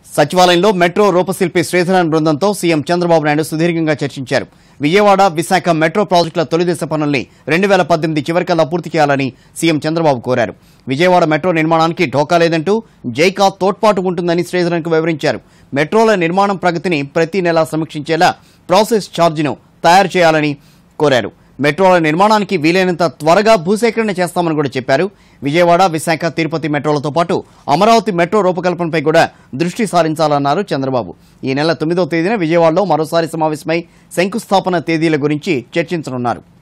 సచివాలయంలో మెట్రో రూపశిల్పి శ్రీధరన్ బృందంతో సీఎం చంద్రబాబు నాయుడు సుదీర్ఘంగా చర్చించారు విజయవాడ విశాఖ మెట్రో ప్రాజెక్టుల తొలిదశ పనుల్ని రెండు వేల పద్దెనిమిది చివరికల్లా పూర్తి చేయాలని సీఎం చంద్రబాబు కోరారు విజయవాడ మెట్రో నిర్మాణానికి ఢోకా లేదంటూ జైకా తోడ్పాటు ఉంటుందని శ్రీధరన్కు వివరించారు మెట్రోల నిర్మాణం ప్రగతిని ప్రతి నెలా సమీక్షించేలా ప్రాసెస్ ఛార్జీను తయారు చేయాలని కోరారు మెట్రోల నిర్మాణానికి వీలైనంత త్వరగా భూసేకరణ చేస్తామని కూడా చెప్పారు విజయవాడ విశాఖ తిరుపతి మెట్రోలతో పాటు అమరావతి మెట్రో రూపకల్పనపై కూడా దృష్టి సారించాలన్నారు చంద్రబాబు ఈ నెల తొమ్మిదో తేదీన విజయవాడలో మరోసారి సమావేశమై శంకుస్థాపన తేదీల గురించి చర్చించనున్నారు